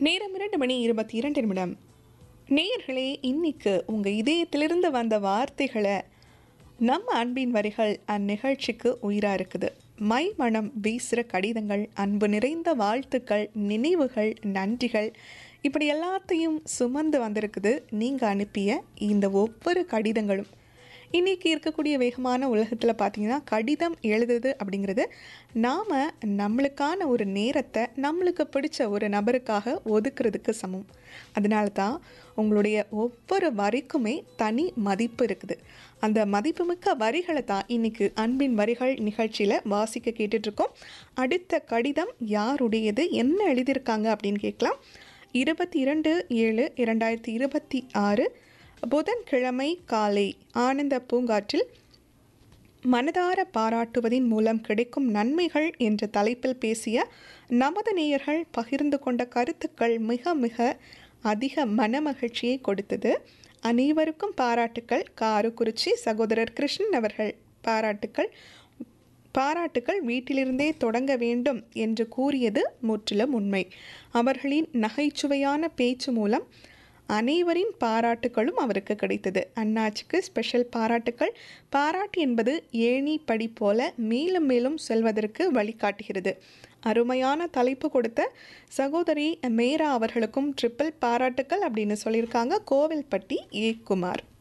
நேரம் இரண்டு மணி இருபத்தி இரண்டு நிமிடம் நேயர்களே இன்னைக்கு உங்கள் இதயத்திலிருந்து வந்த வார்த்தைகளை நம்ம அன்பின் வரிகள் அந்நிகழ்ச்சிக்கு உயிராக இருக்குது மை மனம் வீசுகிற கடிதங்கள் அன்பு நிறைந்த வாழ்த்துக்கள் நினைவுகள் நன்றிகள் இப்படி எல்லாத்தையும் சுமந்து வந்திருக்குது நீங்கள் அனுப்பிய இந்த ஒவ்வொரு கடிதங்களும் இன்றைக்கி இருக்கக்கூடிய வேகமான உலகத்தில் பார்த்தீங்கன்னா கடிதம் எழுதுது அப்படிங்கிறது நாம் நம்மளுக்கான ஒரு நேரத்தை நம்மளுக்கு பிடிச்ச ஒரு நபருக்காக ஒதுக்குறதுக்கு சமம் அதனால தான் உங்களுடைய ஒவ்வொரு வரிக்குமே தனி மதிப்பு இருக்குது அந்த மதிப்புமிக்க வரிகளை தான் இன்றைக்கி அன்பின் வரிகள் நிகழ்ச்சியில் வாசிக்க கேட்டுட்ருக்கோம் அடுத்த கடிதம் யாருடையது என்ன எழுதியிருக்காங்க அப்படின்னு கேட்கலாம் இருபத்தி இரண்டு ஏழு இரண்டாயிரத்தி இருபத்தி ஆறு புதன்கிழமை காலை ஆனந்த பூங்காற்றில் மனதார பாராட்டுவதின் மூலம் கிடைக்கும் நன்மைகள் என்ற தலைப்பில் பேசிய நமது நேயர்கள் பகிர்ந்து கொண்ட கருத்துக்கள் மிக மிக அதிக மனமகிழ்ச்சியை கொடுத்தது அனைவருக்கும் பாராட்டுக்கள் காருக்குறிச்சி சகோதரர் கிருஷ்ணன் அவர்கள் பாராட்டுக்கள் பாராட்டுக்கள் வீட்டிலிருந்தே தொடங்க வேண்டும் என்று கூறியது முற்றிலும் உண்மை அவர்களின் நகைச்சுவையான பேச்சு மூலம் அனைவரின் பாராட்டுகளும் அவருக்கு கிடைத்தது அண்ணாச்சிக்கு ஸ்பெஷல் பாராட்டுக்கள் பாராட்டு என்பது ஏணி படி போல மேலும் மேலும் செல்வதற்கு வழிகாட்டுகிறது அருமையான தலைப்பு கொடுத்த சகோதரி மேரா அவர்களுக்கும் ட்ரிப்பிள் பாராட்டுக்கள் அப்படின்னு சொல்லியிருக்காங்க கோவில்பட்டி ஏ குமார்